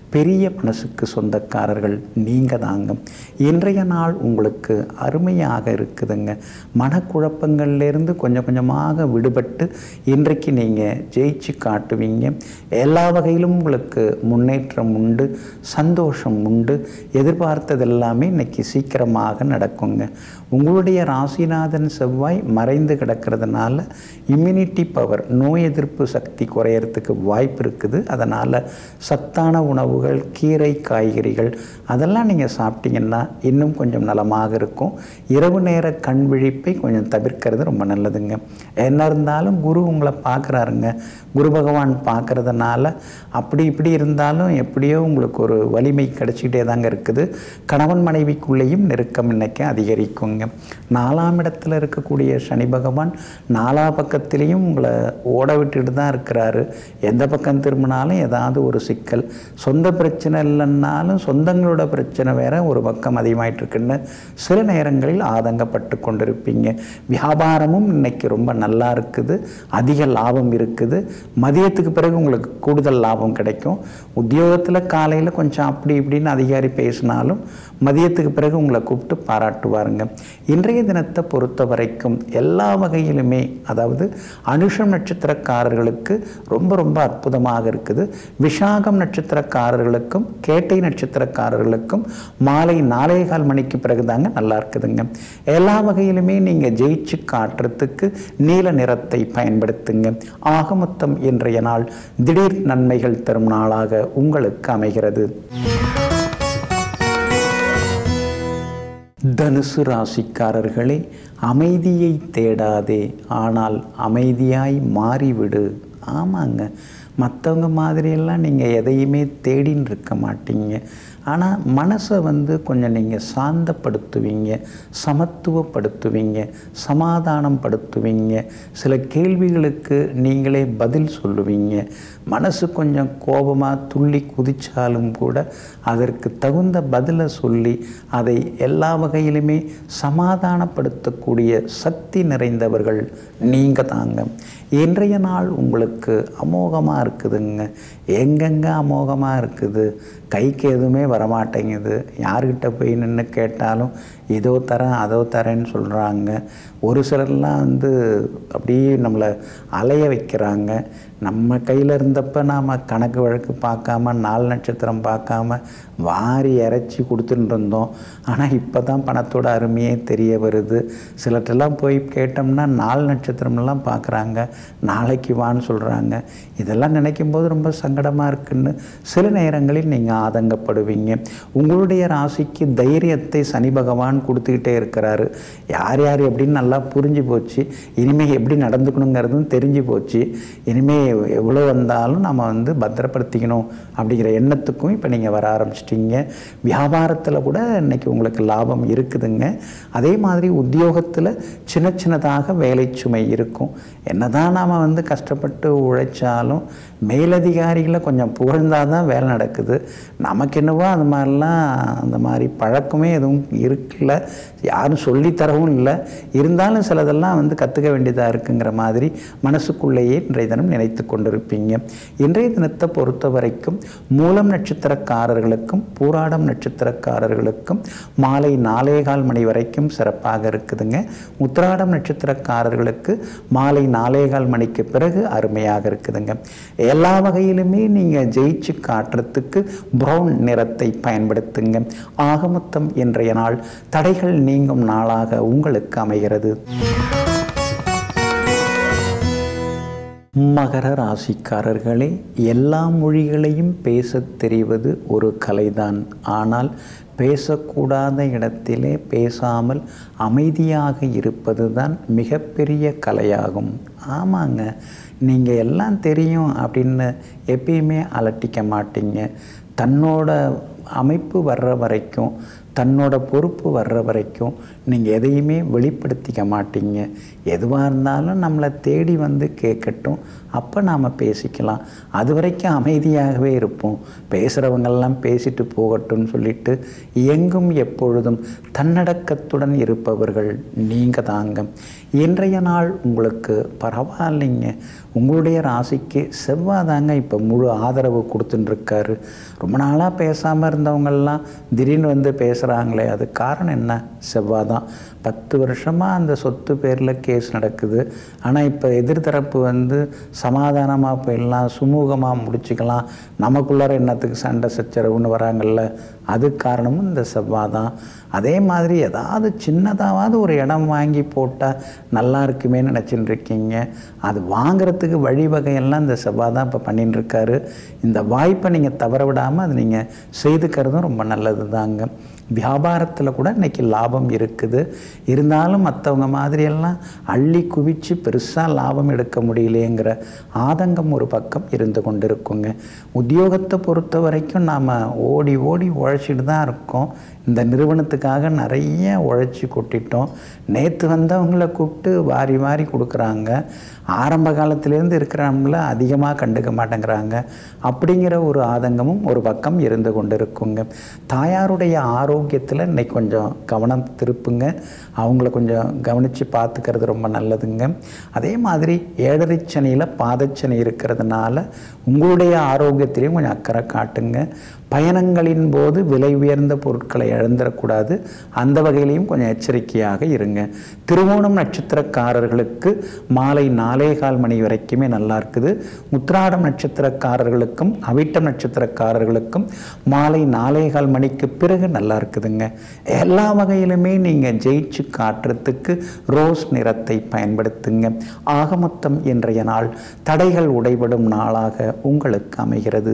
பெரிய மனசுக்கு சொந்தக்காரர்கள் நீங்கள் தாங்க இன்றைய நாள் உங்களுக்கு அருமையாக இருக்குதுங்க மனக்குழப்பங்கள்லேருந்து கொஞ்சம் கொஞ்சமாக விடுபட்டு இன்றைக்கு நீங்கள் ஜெயிச்சு காட்டுவீங்க எல்லா வகையிலும் உங்களுக்கு முன்னேற்றம் உண்டு சந்தோஷம் உண்டு எதிர்பார்த்தது எல்லாமே இன்னைக்கு சீக்கிரமாக நடக்குங்க உங்களுடைய ராசிநாதன் செவ்வாய் மறைந்து கிடக்கிறதுனால இம்யூனிட்டி பவர் நோய் எதிர்ப்பு சக்தி குறையறதுக்கு வாய்ப்பு இருக்குது அதனால் சத்தான உணவுகள் கீரை காய்கறிகள் அதெல்லாம் நீங்கள் சாப்பிட்டீங்கன்னா இன்னும் கொஞ்சம் நலமாக இருக்கும் இரவு நேர கண் விழிப்பை கொஞ்சம் தவிர்க்கிறது ரொம்ப நல்லதுங்க என்ன இருந்தாலும் குரு உங்களை பார்க்குறாருங்க குரு பகவான் பார்க்கறதுனால அப்படி இப்படி இருந்தாலும் எப்படியோ உங்களுக்கு ஒரு வலிமை கிடைச்சிக்கிட்டே தாங்க இருக்குது கணவன் மனைவிக்குள்ளேயும் நெருக்கம் இன்னைக்கு அதிகரிக்குங்க நாலாம் இடத்துல இருக்கக்கூடிய சனி பகவான் நாலா பக்கத்திலையும் உங்களை ஓட விட்டுட்டு தான் இருக்கிறாரு எந்த பக்கம் திரும்பினாலும் ஏதாவது ஒரு சிக்கல் சொந்த பிரச்சனை இல்லைன்னாலும் சொந்தங்களோட பிரச்சனை வேற ஒரு பக்கம் அதிகமாயிட்டு இருக்குன்னு சில நேரங்களில் ஆதங்கப்பட்டு கொண்டிருப்பீங்க வியாபாரமும் இன்னைக்கு ரொம்ப நல்லா இருக்குது அதிக லாபம் இருக்குது மதியத்துக்கு பிறகு உங்களுக்கு கூடுதல் லாபம் கிடைக்கும் உத்தியோகத்தில் காலையில் கொஞ்சம் அப்படி இப்படின்னு அதிகாரி பேசினாலும் மதியத்துக்கு பிறகு உங்களை கூப்பிட்டு பாராட்டுவாருங்க இன்றைய தினத்தை பொறுத்த வரைக்கும் எல்லா வகையிலுமே அதாவது அனுஷம் நட்சத்திரக்காரர்களுக்கு ரொம்ப ரொம்ப அற்புதமாக இருக்குது விஷாகம் நட்சத்திரக்காரர்களுக்கும் கேட்டை நட்சத்திரக்காரர்களுக்கும் மாலை நாலே கால் மணிக்கு பிறகு தாங்க நல்லா இருக்குதுங்க எல்லா வகையிலுமே நீங்கள் ஜெயிச்சு காட்டுறதுக்கு நீல நிறத்தை பயன்படுத்துங்க ஆக மொத்தம் இன்றைய நாள் திடீர் நன்மைகள் தரும் நாளாக உங்களுக்கு அமைகிறது தனுசு ராசிக்காரர்களே அமைதியை தேடாதே ஆனால் அமைதியாய் மாறிவிடு ஆமாங்க மற்றவங்க மாதிரியெல்லாம் நீங்கள் எதையுமே தேடின்னு இருக்க மாட்டீங்க ஆனால் மனசை வந்து கொஞ்சம் நீங்கள் சாந்தப்படுத்துவீங்க சமத்துவப்படுத்துவீங்க சமாதானம் படுத்துவீங்க சில கேள்விகளுக்கு நீங்களே பதில் சொல்லுவீங்க மனசு கொஞ்சம் கோபமாக துள்ளி குதிச்சாலும் கூட அதற்கு தகுந்த பதிலை சொல்லி அதை எல்லா வகையிலுமே சமாதானப்படுத்தக்கூடிய சக்தி நிறைந்தவர்கள் நீங்கள் தாங்க இன்றைய நாள் உங்களுக்கு அமோகமாக இருக்குதுங்க எங்கெங்கே அமோகமாக இருக்குது கைக்கு எதுவுமே வரமாட்டேங்குது யார்கிட்ட போய் நின்று கேட்டாலும் இதோ தரேன் அதோ தரேன்னு சொல்கிறாங்க ஒரு சிலர்லாம் வந்து அப்படியே நம்மளை அலைய வைக்கிறாங்க நம்ம கையில் இருந்தப்போ நாம் கணக்கு வழக்கு பார்க்காம நாலு நட்சத்திரம் பார்க்காம வாரி இறைச்சி கொடுத்துட்டு இருந்தோம் ஆனால் இப்போ தான் பணத்தோட அருமையே தெரிய வருது சிலர்ட்டெல்லாம் போய் கேட்டோம்னா நாலு நட்சத்திரம்லாம் பார்க்குறாங்க நாளைக்கு வான்னு சொல்கிறாங்க இதெல்லாம் நினைக்கும் போது ரொம்ப சங்கடமாக இருக்குன்னு சில நேரங்களில் நீங்கள் ஆதங்கப்படுவீங்க உங்களுடைய ராசிக்கு தைரியத்தை சனி பகவான் கொடுத்துக்கிட்டே இருக்கிறாரு யார் யார் எப்படின்னு நல்லா புரிஞ்சு போச்சு இனிமேல் எப்படி நடந்துக்கணுங்கிறதும் தெரிஞ்சு போச்சு இனிமேல் எவ்வளோ வந்தாலும் நம்ம வந்து பத்திரப்படுத்திக்கணும் அப்படிங்கிற எண்ணத்துக்கும் இப்போ நீங்கள் வர ஆரம்பிச்சிட்டிங்க வியாபாரத்தில் கூட இன்னைக்கு உங்களுக்கு லாபம் இருக்குதுங்க அதே மாதிரி உத்தியோகத்தில் சின்ன சின்னதாக வேலை சுமை இருக்கும் என்னதான் நாம் வந்து கஷ்டப்பட்டு உழைச்சாலும் மேலதிகாரிகளை கொஞ்சம் புகழ்ந்தால் தான் வேலை நடக்குது நமக்கு என்னவோ அந்த மாதிரிலாம் அந்த மாதிரி பழக்கமே எதுவும் இருக்குல்ல யாரும் சொல்லித்தரவும் இல்லை இருந்தாலும் சிலதெல்லாம் வந்து கற்றுக்க வேண்டியதாக இருக்குங்கிற மாதிரி மனசுக்குள்ளேயே இன்றைய தினம் நினைத்து கொண்டிருப்பீங்க இன்றைய தினத்தை பொறுத்த வரைக்கும் மூலம் நட்சத்திரக்காரர்களுக்கும் பூராடம் நட்சத்திரக்காரர்களுக்கும் மாலை நாலேகால் மணி வரைக்கும் சிறப்பாக இருக்குதுங்க உத்திராடம் நட்சத்திரக்காரர்களுக்கு மாலை நாலேகால் மணிக்கு பிறகு அருமையாக இருக்குதுங்க எல்லா வகையிலுமே நீங்கள் ஜெயிச்சு காட்டுறதுக்கு ப்ரௌன் நிறத்தை பயன்படுத்துங்க ஆகமொத்தம் இன்றைய நாள் தடைகள் நீங்கும் நாளாக உங்களுக்கு அமைகிறது மகர ராசிக்காரர்களே எல்லா மொழிகளையும் பேசத் தெரிவது ஒரு கலைதான் ஆனால் பேசக்கூடாத இடத்திலே பேசாமல் அமைதியாக இருப்பது தான் மிகப்பெரிய கலையாகும் ஆமாங்க நீங்கள் எல்லாம் தெரியும் அப்படின்னு எப்பயுமே அலட்டிக்க மாட்டீங்க தன்னோட அமைப்பு வர்ற வரைக்கும் தன்னோட பொறுப்பு வர்ற வரைக்கும் நீங்கள் எதையுமே வெளிப்படுத்திக்க மாட்டீங்க எதுவாக இருந்தாலும் நம்மளை தேடி வந்து கேட்கட்டும் அப்போ நாம் பேசிக்கலாம் அது வரைக்கும் அமைதியாகவே இருப்போம் பேசுகிறவங்கெல்லாம் பேசிட்டு போகட்டும்னு சொல்லிட்டு எங்கும் எப்பொழுதும் தன்னடக்கத்துடன் இருப்பவர்கள் நீங்கள் தாங்க இன்றைய நாள் உங்களுக்கு பரவாயில்லைங்க உங்களுடைய ராசிக்கு செவ்வாய் தாங்க இப்போ முழு ஆதரவு கொடுத்துட்டுருக்காரு ரொம்ப நாளாக பேசாமல் இருந்தவங்கெல்லாம் திடீர்னு வந்து பேசுகிறாங்களே அது காரணம் என்ன செவ்வாய் தான் பத்து வருஷமாக அந்த சொத்து பேரில் கேஸ் நடக்குது ஆனால் இப்போ எதிர்த்தரப்பு வந்து சமாதானமாக போயிடலாம் சுமூகமாக முடிச்சுக்கலாம் நமக்குள்ளார என்னத்துக்கு சண்டை சச்சரவுன்னு வராங்கல்ல அது காரணமும் இந்த செவ்வாய் தான் அதே மாதிரி ஏதாவது சின்னதாவது ஒரு இடம் வாங்கி போட்டால் நல்லா இருக்குமே நினச்சிட்டு இருக்கீங்க அது வாங்குறதுக்கு வழிவகையெல்லாம் இந்த செவ்வாய் தான் இப்போ பண்ணிட்டு இருக்காரு இந்த வாய்ப்பை நீங்கள் தவற விடாமல் அது நீங்கள் செய்துக்கிறதும் ரொம்ப நல்லது தாங்க வியாபாரத்தில் கூட இன்றைக்கி லாபம் இருக்குது இருந்தாலும் மற்றவங்க மாதிரியெல்லாம் அள்ளி குவிச்சு பெருசாக லாபம் எடுக்க முடியலையேங்கிற ஆதங்கம் ஒரு பக்கம் இருந்து கொண்டு இருக்குங்க உத்தியோகத்தை பொறுத்த வரைக்கும் நாம் ஓடி ஓடி உழைச்சிட்டு தான் இருக்கோம் இந்த நிறுவனத்துக்காக நிறைய உழைச்சி கொட்டிட்டோம் நேற்று வந்தவங்களை கூப்பிட்டு வாரி வாரி கொடுக்குறாங்க ஆரம்ப காலத்திலேருந்து இருக்கிறவங்கள அதிகமாக கண்டுக்க மாட்டேங்கிறாங்க அப்படிங்கிற ஒரு ஆதங்கமும் ஒரு பக்கம் இருந்து கொண்டு இருக்குங்க தாயாருடைய ஆரோக்கியத்தில் இன்னைக்கு கொஞ்சம் கவனம் திருப்புங்க அவங்கள கொஞ்சம் கவனித்து பார்த்துக்கிறது ரொம்ப நல்லதுங்க அதே மாதிரி ஏழரை சனியில் பாதச்சனி இருக்கிறதுனால உங்களுடைய ஆரோக்கியத்திலையும் கொஞ்சம் அக்கறை காட்டுங்க பயணங்களின் போது விலை உயர்ந்த பொருட்களை இழந்துடக்கூடாது அந்த வகையிலையும் கொஞ்சம் எச்சரிக்கையாக இருங்க திருவோணம் நட்சத்திரக்காரர்களுக்கு மாலை நாலே கால் மணி வரைக்குமே நல்லா இருக்குது உத்திராடம் நட்சத்திரக்காரர்களுக்கும் அவிட்டம் நட்சத்திரக்காரர்களுக்கும் மாலை நாலே கால் மணிக்கு பிறகு நல்லா இருக்குதுங்க எல்லா வகையிலுமே நீங்கள் ஜெயிச்சு காட்டுறதுக்கு ரோஸ் நிறத்தை பயன்படுத்துங்க ஆக மொத்தம் இன்றைய நாள் தடைகள் உடைபடும் நாளாக உங்களுக்கு அமைகிறது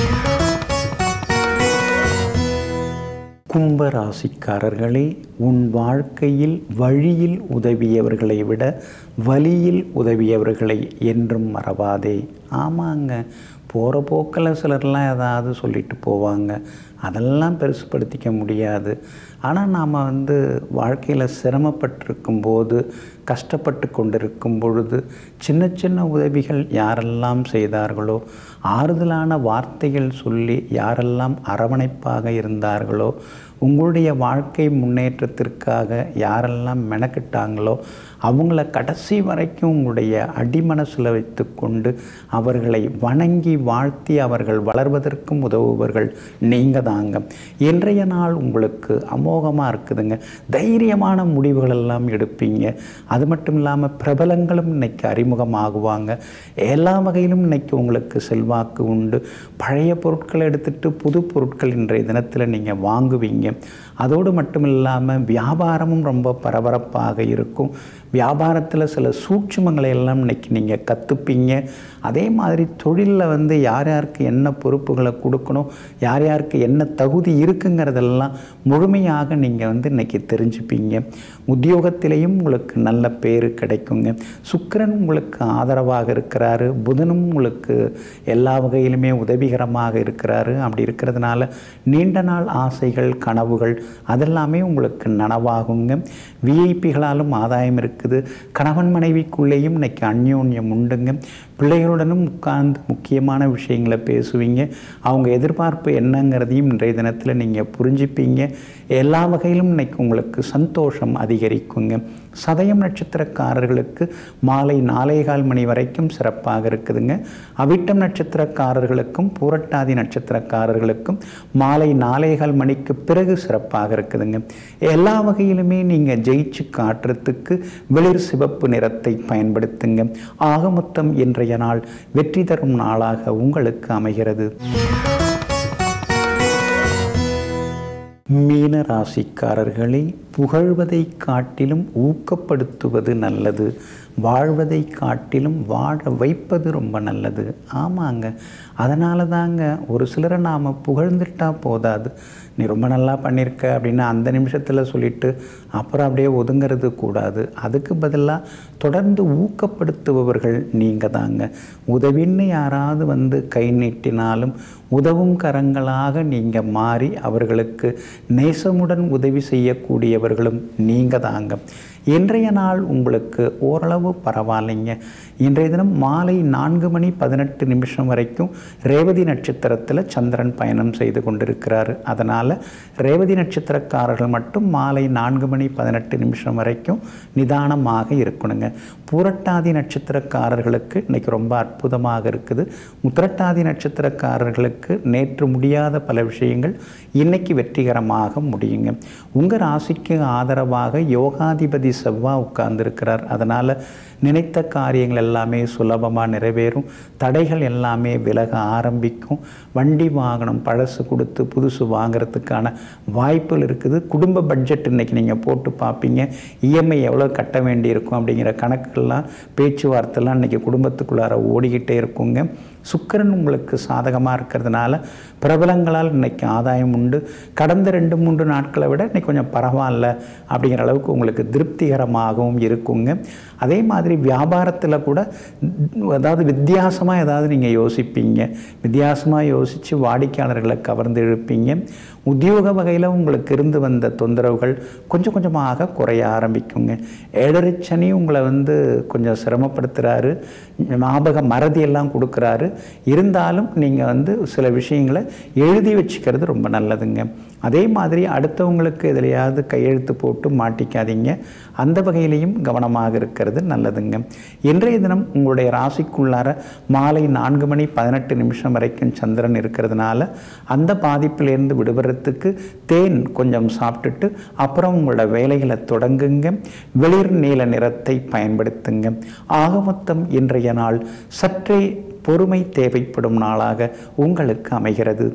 கும்ப ராசிக்காரர்களே உன் வாழ்க்கையில் வழியில் உதவியவர்களை விட வழியில் உதவியவர்களை என்றும் மறவாதே ஆமாங்க போகிற போக்கில் சிலர்லாம் ஏதாவது சொல்லிட்டு போவாங்க அதெல்லாம் பெருசுப்படுத்திக்க முடியாது ஆனால் நாம் வந்து வாழ்க்கையில் சிரமப்பட்டிருக்கும் போது கஷ்டப்பட்டு கொண்டிருக்கும் பொழுது சின்ன சின்ன உதவிகள் யாரெல்லாம் செய்தார்களோ ஆறுதலான வார்த்தைகள் சொல்லி யாரெல்லாம் அரவணைப்பாக இருந்தார்களோ உங்களுடைய வாழ்க்கை முன்னேற்றத்திற்காக யாரெல்லாம் மெனக்கிட்டாங்களோ அவங்கள கடைசி வரைக்கும் உங்களுடைய அடிமனசில் வைத்து கொண்டு அவர்களை வணங்கி வாழ்த்தி அவர்கள் வளர்வதற்கும் உதவுபவர்கள் நீங்கள் தாங்க இன்றைய நாள் உங்களுக்கு அமோகமாக இருக்குதுங்க தைரியமான முடிவுகள் எல்லாம் எடுப்பீங்க அது மட்டும் இல்லாமல் பிரபலங்களும் இன்னைக்கு அறிமுகமாகுவாங்க எல்லா வகையிலும் இன்னைக்கு உங்களுக்கு செல்வாக்கு உண்டு பழைய பொருட்களை எடுத்துட்டு புது பொருட்கள் இன்றைய தினத்தில் நீங்கள் வாங்குவீங்க அதோடு மட்டும் இல்லாமல் வியாபாரமும் ரொம்ப பரபரப்பாக இருக்கும் வியாபாரத்தில் சில சூட்சுமங்களை எல்லாம் இன்னைக்கு நீங்கள் கற்றுப்பீங்க அதே மாதிரி தொழிலில் வந்து யார் யாருக்கு என்ன பொறுப்புகளை கொடுக்கணும் யார் யாருக்கு என்ன தகுதி இருக்குங்கிறதெல்லாம் முழுமையாக நீங்கள் வந்து இன்னைக்கு தெரிஞ்சுப்பீங்க உத்தியோகத்திலையும் உங்களுக்கு நல்ல பேர் கிடைக்குங்க சுக்கிரன் உங்களுக்கு ஆதரவாக இருக்கிறாரு புதனும் உங்களுக்கு எல்லா வகையிலுமே உதவிகரமாக இருக்கிறாரு அப்படி இருக்கிறதுனால நீண்ட நாள் ஆசைகள் கனவுகள் அதெல்லாமே உங்களுக்கு நனவாகுங்க விஐபிகளாலும் ஆதாயம் இருக்குது கணவன் மனைவிக்குள்ளேயும் இன்னைக்கு அந்யோன்யம் உண்டுங்க பிள்ளைகளுடனும் உட்கார்ந்து முக்கியமான விஷயங்களை பேசுவீங்க அவங்க எதிர்பார்ப்பு என்னங்கிறதையும் இன்றைய தினத்தில் நீங்கள் புரிஞ்சுப்பீங்க எல்லா வகையிலும் இன்னைக்கு உங்களுக்கு சந்தோஷம் அதிகரிக்குங்க சதயம் நட்சத்திரக்காரர்களுக்கு மாலை நாலேகால் மணி வரைக்கும் சிறப்பாக இருக்குதுங்க அவிட்டம் நட்சத்திரக்காரர்களுக்கும் பூரட்டாதி நட்சத்திரக்காரர்களுக்கும் மாலை நாலேகால் மணிக்கு பிறகு சிறப்பாக இருக்குதுங்க எல்லா வகையிலுமே நீங்கள் ஜெயிச்சு காட்டுறதுக்கு வெளிர் சிவப்பு நிறத்தை பயன்படுத்துங்க ஆக மொத்தம் இன்றைய நாள் வெற்றி தரும் நாளாக உங்களுக்கு அமைகிறது மீன ராசிக்காரர்களை புகழ்வதை காட்டிலும் ஊக்கப்படுத்துவது நல்லது வாழ்வதை காட்டிலும் வாழ வைப்பது ரொம்ப நல்லது ஆமாங்க அதனால தாங்க ஒரு சிலரை நாம் புகழ்ந்துட்டா போதாது நீ ரொம்ப நல்லா பண்ணியிருக்க அப்படின்னு அந்த நிமிஷத்தில் சொல்லிட்டு அப்புறம் அப்படியே ஒதுங்கிறது கூடாது அதுக்கு பதிலாக தொடர்ந்து ஊக்கப்படுத்துபவர்கள் நீங்கள் தாங்க உதவின்னு யாராவது வந்து கை நீட்டினாலும் உதவும் கரங்களாக நீங்கள் மாறி அவர்களுக்கு நேசமுடன் உதவி செய்யக்கூடியவர்களும் நீங்கள் தாங்க இன்றைய நாள் உங்களுக்கு ஓரளவு பரவாயில்லைங்க இன்றைய தினம் மாலை நான்கு மணி பதினெட்டு நிமிஷம் வரைக்கும் ரேவதி நட்சத்திரத்தில் சந்திரன் பயணம் செய்து கொண்டிருக்கிறார் அதனால் ரேவதி நட்சத்திரக்காரர்கள் மட்டும் மாலை நான்கு மணி பதினெட்டு நிமிஷம் வரைக்கும் நிதானமாக இருக்கணுங்க பூரட்டாதி நட்சத்திரக்காரர்களுக்கு இன்றைக்கி ரொம்ப அற்புதமாக இருக்குது உத்திரட்டாதி நட்சத்திரக்காரர்களுக்கு நேற்று முடியாத பல விஷயங்கள் இன்னைக்கு வெற்றிகரமாக முடியுங்க உங்கள் ராசிக்கு ஆதரவாக யோகாதிபதி செவ்வாய் உட்கார்ந்துருக்கிறார் அதனால் நினைத்த காரியங்கள் எல்லாமே சுலபமாக நிறைவேறும் தடைகள் எல்லாமே விலக ஆரம்பிக்கும் வண்டி வாகனம் பழசு கொடுத்து புதுசு வாங்குறதுக்கான வாய்ப்புகள் இருக்குது குடும்ப பட்ஜெட் இன்றைக்கி நீங்கள் போட்டு பார்ப்பீங்க இஎம்ஐ எவ்வளோ கட்ட வேண்டியிருக்கும் அப்படிங்கிற கணக்கெல்லாம் பேச்சுவார்த்தைலாம் இன்றைக்கி குடும்பத்துக்குள்ளார ஓடிக்கிட்டே இருக்குங்க சுக்கரன் உங்களுக்கு சாதகமாக இருக்கிறதுனால பிரபலங்களால் இன்னைக்கு ஆதாயம் உண்டு கடந்த ரெண்டு மூன்று நாட்களை விட இன்னைக்கு கொஞ்சம் பரவாயில்ல அப்படிங்கிற அளவுக்கு உங்களுக்கு திருப்திகரமாகவும் இருக்குங்க அதே மாதிரி வியாபாரத்தில் கூட அதாவது வித்தியாசமாக ஏதாவது நீங்கள் யோசிப்பீங்க வித்தியாசமாக யோசித்து வாடிக்கையாளர்களை கவர்ந்து இழுப்பீங்க உத்தியோக வகையில் உங்களுக்கு இருந்து வந்த தொந்தரவுகள் கொஞ்சம் கொஞ்சமாக குறைய ஆரம்பிக்குங்க ஏழரை சனி உங்களை வந்து கொஞ்சம் சிரமப்படுத்துகிறாரு ஞாபக மறதியெல்லாம் கொடுக்குறாரு இருந்தாலும் நீங்கள் வந்து சில விஷயங்களை எழுதி வச்சுக்கிறது ரொம்ப நல்லதுங்க அதே மாதிரி அடுத்தவங்களுக்கு எதுலையாவது கையெழுத்து போட்டு மாட்டிக்காதீங்க அந்த வகையிலையும் கவனமாக இருக்கிறது நல்லதுங்க இன்றைய தினம் உங்களுடைய ராசிக்குள்ளார மாலை நான்கு மணி பதினெட்டு நிமிஷம் வரைக்கும் சந்திரன் இருக்கிறதுனால அந்த பாதிப்பிலிருந்து விடுபடுறதுக்கு தேன் கொஞ்சம் சாப்பிட்டுட்டு அப்புறம் உங்களோட வேலைகளை தொடங்குங்க வெளிர் நீல நிறத்தை பயன்படுத்துங்க ஆக மொத்தம் இன்றைய நாள் சற்றே பொறுமை தேவைப்படும் நாளாக உங்களுக்கு அமைகிறது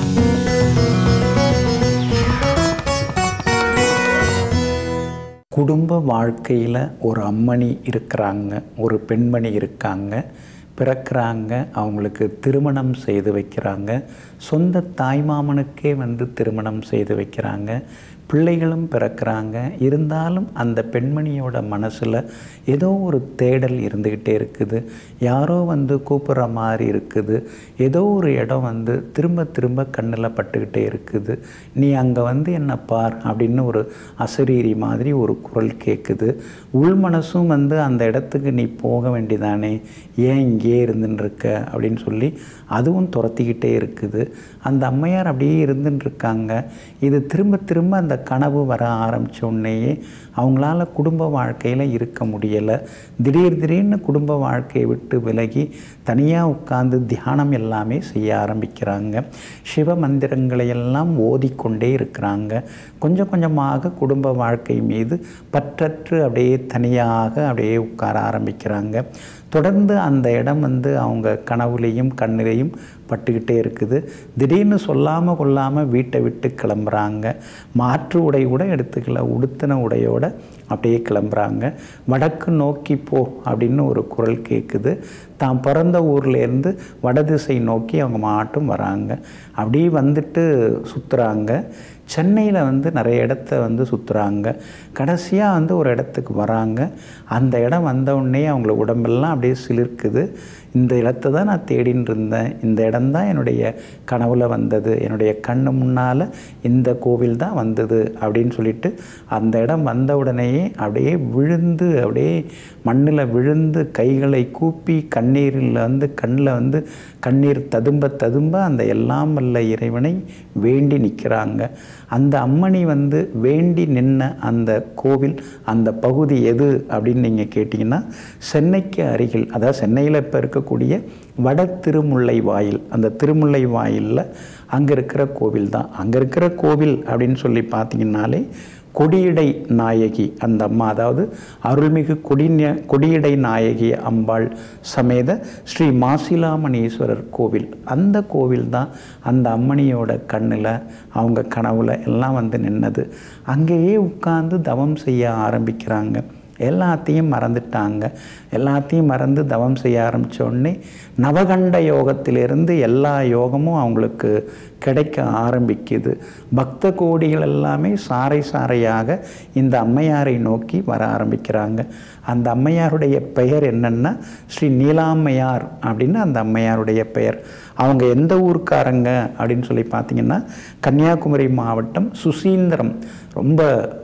குடும்ப வாழ்க்கையில் ஒரு அம்மணி இருக்கிறாங்க ஒரு பெண்மணி இருக்காங்க பிறக்கிறாங்க அவங்களுக்கு திருமணம் செய்து வைக்கிறாங்க சொந்த தாய்மாமனுக்கே வந்து திருமணம் செய்து வைக்கிறாங்க பிள்ளைகளும் பிறக்கிறாங்க இருந்தாலும் அந்த பெண்மணியோட மனசில் ஏதோ ஒரு தேடல் இருந்துக்கிட்டே இருக்குது யாரோ வந்து கூப்பிட்ற மாதிரி இருக்குது ஏதோ ஒரு இடம் வந்து திரும்ப திரும்ப கண்ணில் பட்டுக்கிட்டே இருக்குது நீ அங்கே வந்து என்ன பார் அப்படின்னு ஒரு அசரீரி மாதிரி ஒரு குரல் கேட்குது உள் மனசும் வந்து அந்த இடத்துக்கு நீ போக வேண்டியதானே ஏன் இங்கேயே இருந்துட்டுருக்க அப்படின்னு சொல்லி அதுவும் துரத்திக்கிட்டே இருக்குது அந்த அம்மையார் அப்படியே இருந்துட்டு இருக்காங்க இது திரும்ப திரும்ப அந்த கனவு வர ஆரம்பித்த உடனேயே அவங்களால குடும்ப வாழ்க்கையில் இருக்க முடியலை திடீர் திடீர்னு குடும்ப வாழ்க்கையை விட்டு விலகி தனியாக உட்கார்ந்து தியானம் எல்லாமே செய்ய ஆரம்பிக்கிறாங்க சிவ மந்திரங்களை எல்லாம் ஓதிக்கொண்டே இருக்கிறாங்க கொஞ்சம் கொஞ்சமாக குடும்ப வாழ்க்கை மீது பற்றற்று அப்படியே தனியாக அப்படியே உட்கார ஆரம்பிக்கிறாங்க தொடர்ந்து அந்த இடம் வந்து அவங்க கனவுலேயும் கண்ணிலையும் பட்டுக்கிட்டே இருக்குது திடீர்னு சொல்லாமல் கொள்ளாமல் வீட்டை விட்டு கிளம்புறாங்க மாற்று உடை கூட எடுத்துக்கல உடுத்தின உடையோட அப்படியே கிளம்புறாங்க வடக்கு நோக்கி போ அப்படின்னு ஒரு குரல் கேட்குது தான் பிறந்த ஊர்லேருந்து வடதிசை நோக்கி அவங்க மாட்டும் வராங்க அப்படியே வந்துட்டு சுற்றுறாங்க சென்னையில் வந்து நிறைய இடத்த வந்து சுற்றுறாங்க கடைசியாக வந்து ஒரு இடத்துக்கு வராங்க அந்த இடம் வந்த உடனே அவங்கள உடம்பெல்லாம் அப்படியே சிலிர்க்குது இந்த இடத்த தான் நான் தேடின்னு இருந்தேன் இந்த இடம்தான் என்னுடைய கனவுல வந்தது என்னுடைய கண்ணு முன்னால் இந்த கோவில் தான் வந்தது அப்படின்னு சொல்லிட்டு அந்த இடம் வந்த உடனேயே அப்படியே விழுந்து அப்படியே மண்ணில் விழுந்து கைகளை கூப்பி கண்ணீரில் வந்து கண்ணில் வந்து கண்ணீர் ததும்ப ததும்ப அந்த எல்லாம் வல்ல இறைவனை வேண்டி நிற்கிறாங்க அந்த அம்மணி வந்து வேண்டி நின்ன அந்த கோவில் அந்த பகுதி எது அப்படின்னு நீங்கள் கேட்டிங்கன்னா சென்னைக்கு அருகில் அதாவது சென்னையில் இப்போ இருக்கக்கூடிய வட திருமுல்லை வாயில் அந்த திருமுல்லை வாயிலில் அங்கே இருக்கிற கோவில் தான் அங்கே இருக்கிற கோவில் அப்படின்னு சொல்லி பார்த்தீங்கன்னாலே கொடியடை நாயகி அந்த அம்மா அதாவது அருள்மிகு கொடி கொடியடை நாயகி அம்பாள் சமேத ஸ்ரீ மாசிலாமணீஸ்வரர் கோவில் அந்த கோவில் தான் அந்த அம்மணியோட கண்ணில் அவங்க கனவுல எல்லாம் வந்து நின்னது அங்கேயே உட்கார்ந்து தவம் செய்ய ஆரம்பிக்கிறாங்க எல்லாத்தையும் மறந்துட்டாங்க எல்லாத்தையும் மறந்து தவம் செய்ய ஆரம்பித்த உடனே நவகண்ட யோகத்திலிருந்து எல்லா யோகமும் அவங்களுக்கு கிடைக்க ஆரம்பிக்குது பக்த கோடிகள் எல்லாமே சாறை சாறையாக இந்த அம்மையாரை நோக்கி வர ஆரம்பிக்கிறாங்க அந்த அம்மையாருடைய பெயர் என்னன்னா ஸ்ரீ நீலாம்மையார் அப்படின்னு அந்த அம்மையாருடைய பெயர் அவங்க எந்த ஊருக்காரங்க அப்படின்னு சொல்லி பார்த்தீங்கன்னா கன்னியாகுமரி மாவட்டம் சுசீந்திரம் ரொம்ப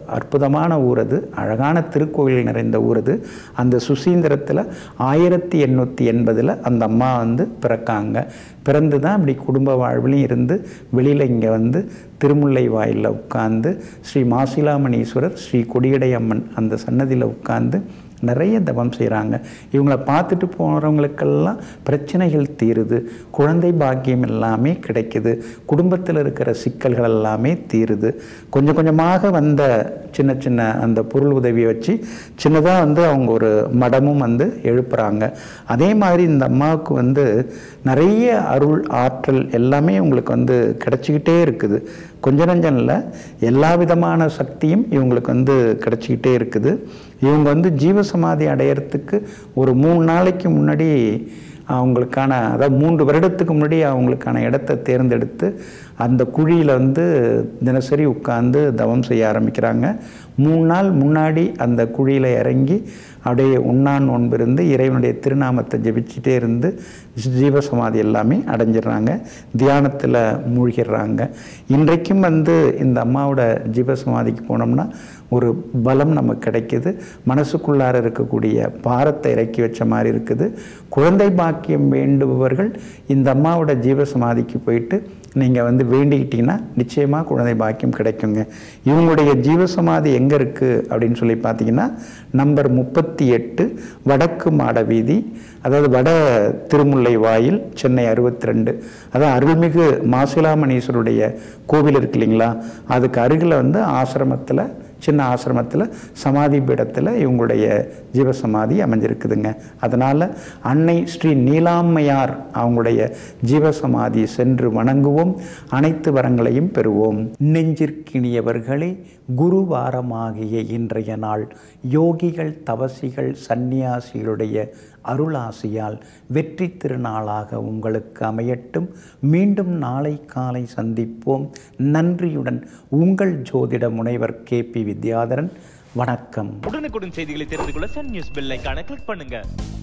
அற்புதமான ஊர் அது அழகான திருக்கோயில் நிறைந்த ஊர் அது அந்த சுசீந்திரத்தில் ஆயிரத்தி எண்ணூற்றி எண்பதில் அந்த அம்மா வந்து பிறக்காங்க பிறந்து தான் இப்படி குடும்ப வாழ்விலையும் இருந்து வெளியில் இங்கே வந்து திருமுல்லை வாயிலில் உட்காந்து ஸ்ரீ மாசிலாமணீஸ்வரர் ஸ்ரீ கொடியடை அம்மன் அந்த சன்னதியில் உட்காந்து நிறைய தவம் செய்கிறாங்க இவங்கள பார்த்துட்டு போகிறவங்களுக்கெல்லாம் பிரச்சனைகள் தீருது குழந்தை பாக்கியம் எல்லாமே கிடைக்குது குடும்பத்தில் இருக்கிற சிக்கல்கள் எல்லாமே தீருது கொஞ்சம் கொஞ்சமாக வந்த சின்ன சின்ன அந்த பொருள் உதவியை வச்சு சின்னதாக வந்து அவங்க ஒரு மடமும் வந்து எழுப்புறாங்க அதே மாதிரி இந்த அம்மாவுக்கு வந்து நிறைய அருள் ஆற்றல் எல்லாமே உங்களுக்கு வந்து கிடச்சிக்கிட்டே இருக்குது கொஞ்ச நஞ்சம் இல்லை எல்லா விதமான சக்தியும் இவங்களுக்கு வந்து கிடச்சிக்கிட்டே இருக்குது இவங்க வந்து ஜீவசமாதி அடையறதுக்கு ஒரு மூணு நாளைக்கு முன்னாடி அவங்களுக்கான அதாவது மூன்று வருடத்துக்கு முன்னாடி அவங்களுக்கான இடத்த தேர்ந்தெடுத்து அந்த குழியில் வந்து தினசரி உட்கார்ந்து தவம் செய்ய ஆரம்பிக்கிறாங்க மூணு நாள் முன்னாடி அந்த குழியில் இறங்கி அப்படியே உண்ணான் நோன்பு இருந்து இறைவனுடைய திருநாமத்தை ஜெபிச்சுட்டே இருந்து ஜீவசமாதி எல்லாமே அடைஞ்சிடுறாங்க தியானத்தில் மூழ்கிடுறாங்க இன்றைக்கும் வந்து இந்த அம்மாவோட ஜீவசமாதிக்கு போனோம்னா ஒரு பலம் நமக்கு கிடைக்குது மனசுக்குள்ளார இருக்கக்கூடிய பாரத்தை இறக்கி வச்ச மாதிரி இருக்குது குழந்தை பாக்கியம் வேண்டுபவர்கள் இந்த அம்மாவோட ஜீவசமாதிக்கு போயிட்டு நீங்கள் வந்து வேண்டிக்கிட்டீங்கன்னா நிச்சயமாக குழந்தை பாக்கியம் கிடைக்குங்க இவங்களுடைய ஜீவசமாதி எங்கே இருக்குது அப்படின்னு சொல்லி பார்த்தீங்கன்னா நம்பர் முப்பத்தி எட்டு வடக்கு மாட வீதி அதாவது வட திருமுல்லை வாயில் சென்னை அறுபத்தி ரெண்டு அதாவது அருள்மிகு மாசிலாமணீஸ்வருடைய கோவில் இருக்கு இல்லைங்களா அதுக்கு அருகில் வந்து ஆசிரமத்தில் சின்ன ஆசிரமத்தில் சமாதி பீடத்தில் இவங்களுடைய ஜீவசமாதி அமைஞ்சிருக்குதுங்க அதனால் அன்னை ஸ்ரீ நீலாம்மையார் அவங்களுடைய ஜீவசமாதி சென்று வணங்குவோம் அனைத்து வரங்களையும் பெறுவோம் நெஞ்சிற்கினியவர்களே குருவாரமாகிய இன்றைய நாள் யோகிகள் தவசிகள் சந்நியாசிகளுடைய அருளாசியால் வெற்றி திருநாளாக உங்களுக்கு அமையட்டும் மீண்டும் நாளை காலை சந்திப்போம் நன்றியுடன் உங்கள் ஜோதிட முனைவர் கே பி வித்யாதரன் வணக்கம் உடனுக்குடன் செய்திகளை தெரிந்து கொள்ள சன் நியூஸ் பெல் ஐகானை கிளிக் பண்ணுங்க